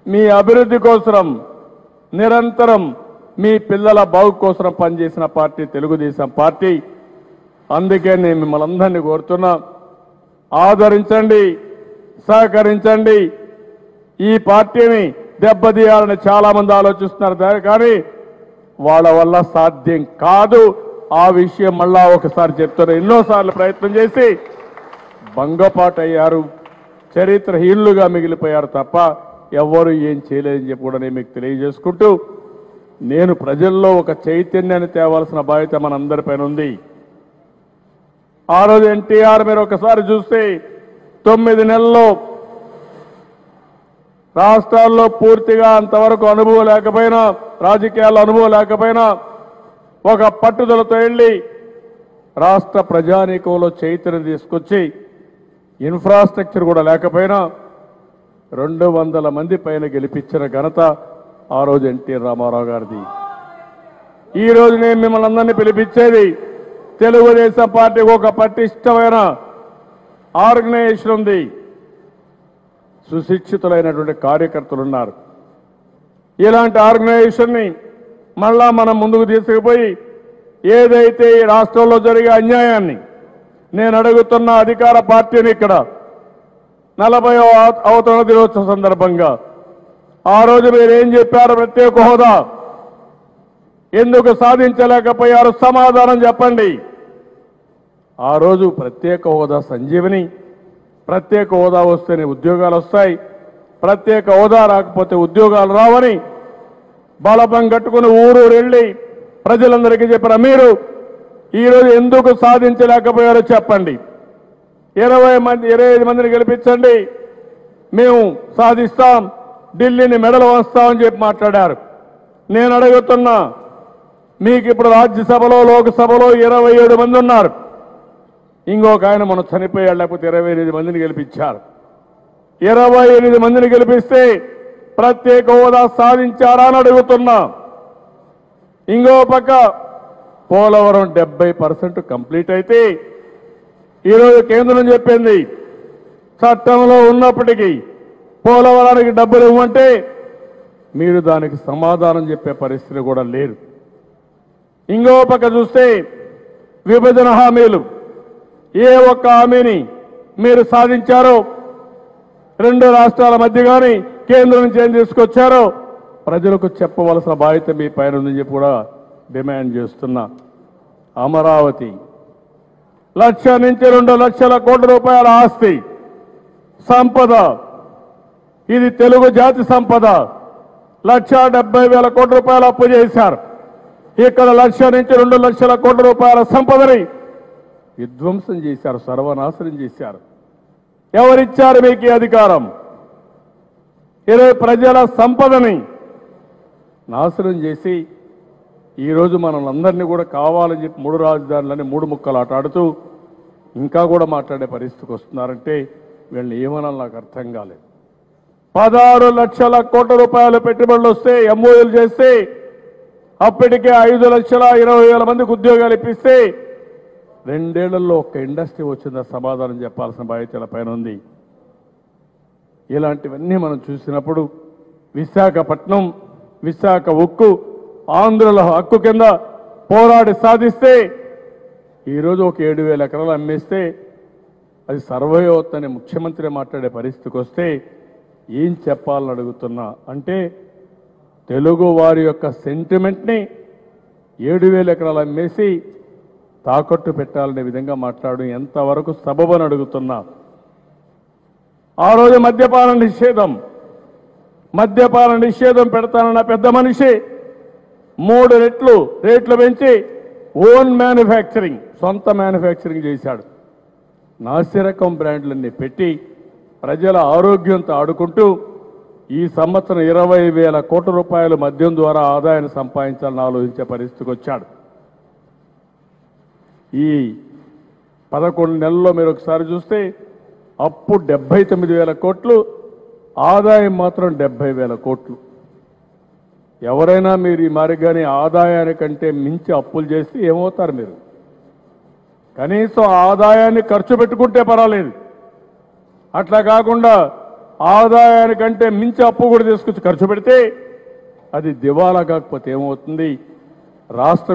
మీ అభివృద్ధి కోసం నిరంతరం మీ పిల్లల బాగు కోసం పనిచేసిన పార్టీ తెలుగుదేశం పార్టీ అందుకే నేను మిమ్మల్ని అందరినీ కోరుతున్నా ఆదరించండి సహకరించండి ఈ పార్టీని దెబ్బతీయాలని చాలా మంది ఆలోచిస్తున్నారు దా- కానీ వాళ్ళ వల్ల సాధ్యం కాదు ఆ విషయం మళ్ళా ఒకసారి చెప్తున్నా ఎన్నోసార్లు ప్రయత్నం చేసి భంగపాటు అయ్యారు చరిత్రహీనులుగా మిగిలిపోయారు తప్ప ఎవ్వరు ఏం చేయలేదని చెప్పి కూడా నేను మీకు తెలియజేసుకుంటూ నేను ప్రజల్లో ఒక చైతన్యాన్ని తేవాల్సిన బాధ్యత మనందరిపైన ఉంది ఆ రోజు ఎన్టీఆర్ మీరు ఒకసారి చూస్తే తొమ్మిది నెలల్లో రాష్ట్రాల్లో పూర్తిగా అంతవరకు అనుభవం లేకపోయినా రాజకీయాల్లో అనుభవం లేకపోయినా ఒక పట్టుదలతో వెళ్ళి రాష్ట్ర ప్రజానీకంలో చైతన్యం తీసుకొచ్చి ఇన్ఫ్రాస్ట్రక్చర్ కూడా లేకపోయినా రెండు వందల మంది పైన గెలిపించిన ఘనత ఆ రోజు ఎన్టీ రామారావు గారిది ఈ రోజు నేను మిమ్మల్ని అందరినీ పిలిపించేది తెలుగుదేశం పార్టీకి ఒక పటిష్టమైన ఆర్గనైజేషన్ ఉంది సుశిక్షితులైనటువంటి కార్యకర్తలు ఉన్నారు ఇలాంటి ఆర్గనైజేషన్ని మళ్ళా మనం ముందుకు తీసుకుపోయి ఏదైతే ఈ రాష్ట్రంలో జరిగే అన్యాయాన్ని నేను అడుగుతున్న అధికార పార్టీని ఇక్కడ నలభై అవతరణ దినోత్సవ సందర్భంగా ఆ రోజు మీరు ఏం చెప్పారు ప్రత్యేక హోదా ఎందుకు సాధించలేకపోయారు సమాధానం చెప్పండి ఆ రోజు ప్రత్యేక హోదా సంజీవని ప్రత్యేక హోదా వస్తేనే ఉద్యోగాలు వస్తాయి ప్రత్యేక హోదా రాకపోతే ఉద్యోగాలు రావని బలపం కట్టుకుని ఊరూరు వెళ్ళి ప్రజలందరికీ చెప్పిన మీరు ఈరోజు ఎందుకు సాధించలేకపోయారో చెప్పండి ఇరవై మంది ఇరవై ఐదు మందిని గెలిపించండి మేము సాధిస్తాం ఢిల్లీని మెడలు వస్తామని చెప్పి మాట్లాడారు నేను అడుగుతున్నా మీకు ఇప్పుడు రాజ్యసభలో లోక్సభలో ఇరవై ఏడు మంది ఉన్నారు ఇంకొక ఆయన మనం చనిపోయాడు లేకపోతే ఇరవై ఎనిమిది మందిని గెలిపించారు ఇరవై ఎనిమిది మందిని గెలిపిస్తే ప్రత్యేక హోదా సాధించారా అని అడుగుతున్నా ఇంకో పక్క పోలవరం డెబ్బై పర్సెంట్ కంప్లీట్ అయితే ఈరోజు కేంద్రం చెప్పింది చట్టంలో ఉన్నప్పటికీ పోలవరానికి డబ్బులు ఇవ్వమంటే మీరు దానికి సమాధానం చెప్పే పరిస్థితి కూడా లేదు ఇంకో పక్క చూస్తే విభజన హామీలు ఏ ఒక్క హామీని మీరు సాధించారో రెండు రాష్ట్రాల మధ్య కానీ కేంద్రం నుంచి ఏం తీసుకొచ్చారో ప్రజలకు చెప్పవలసిన బాధ్యత మీ పైన ఉందని చెప్పి కూడా డిమాండ్ చేస్తున్నా అమరావతి లక్ష నుంచి రెండు లక్షల కోట్ల రూపాయల ఆస్తి సంపద ఇది తెలుగు జాతి సంపద లక్ష డెబ్బై వేల కోట్ల రూపాయలు అప్పు చేశారు ఇక్కడ లక్ష నుంచి రెండు లక్షల కోట్ల రూపాయల సంపదని విధ్వంసం చేశారు సర్వనాశనం చేశారు ఎవరిచ్చారు మీకు ఈ అధికారం ఈరోజు ప్రజల సంపదని నాశనం చేసి ఈరోజు మనల్ని అందరినీ కూడా కావాలని చెప్పి మూడు రాజధానులని మూడు ముక్కలు ఆట ఆడుతూ ఇంకా కూడా మాట్లాడే పరిస్థితికి వస్తున్నారంటే వీళ్ళని ఏమనాలి నాకు అర్థం కాలేదు పదహారు లక్షల కోట్ల రూపాయల పెట్టుబడులు వస్తే ఎంఓయూలు చేస్తే అప్పటికే ఐదు లక్షల ఇరవై వేల మందికి ఉద్యోగాలు ఇప్పిస్తే రెండేళ్లలో ఒక్క ఇండస్ట్రీ వచ్చిందా సమాధానం చెప్పాల్సిన బాధ్యతల పైన ఉంది ఇలాంటివన్నీ మనం చూసినప్పుడు విశాఖపట్నం విశాఖ ఉక్కు ఆంధ్రుల హక్కు కింద పోరాడి సాధిస్తే ఈరోజు ఒక ఏడు వేల ఎకరాలు అమ్మేస్తే అది సర్వే అవుతుందని ముఖ్యమంత్రి మాట్లాడే పరిస్థితికి వస్తే ఏం చెప్పాలని అడుగుతున్నా అంటే తెలుగు వారి యొక్క సెంటిమెంట్ని ఏడు వేల ఎకరాలు అమ్మేసి తాకట్టు పెట్టాలనే విధంగా మాట్లాడడం ఎంతవరకు సబబని అడుగుతున్నా ఆ రోజు మద్యపాన నిషేధం మద్యపాన నిషేధం పెడతానన్న పెద్ద మనిషి మూడు రెట్లు రేట్లు పెంచి ఓన్ మ్యానుఫ్యాక్చరింగ్ సొంత మ్యానుఫ్యాక్చరింగ్ చేశాడు నాసిరకం బ్రాండ్లన్నీ పెట్టి ప్రజల ఆరోగ్యంతో ఆడుకుంటూ ఈ సంవత్సరం ఇరవై వేల కోట్ల రూపాయలు మద్యం ద్వారా ఆదాయాన్ని సంపాదించాలని ఆలోచించే పరిస్థితికి వచ్చాడు ఈ పదకొండు నెలల్లో మీరు ఒకసారి చూస్తే అప్పు డెబ్బై తొమ్మిది వేల కోట్లు ఆదాయం మాత్రం డెబ్బై వేల కోట్లు ఎవరైనా మీరు ఈ మారిగాని ఆదాయానికంటే మించి అప్పులు చేస్తే ఏమవుతారు మీరు కనీసం ఆదాయాన్ని ఖర్చు పెట్టుకుంటే పర్వాలేదు అట్లా కాకుండా ఆదాయానికంటే మించి అప్పు కూడా తీసుకొచ్చి ఖర్చు పెడితే అది దివాలా కాకపోతే ఏమవుతుంది రాష్ట్ర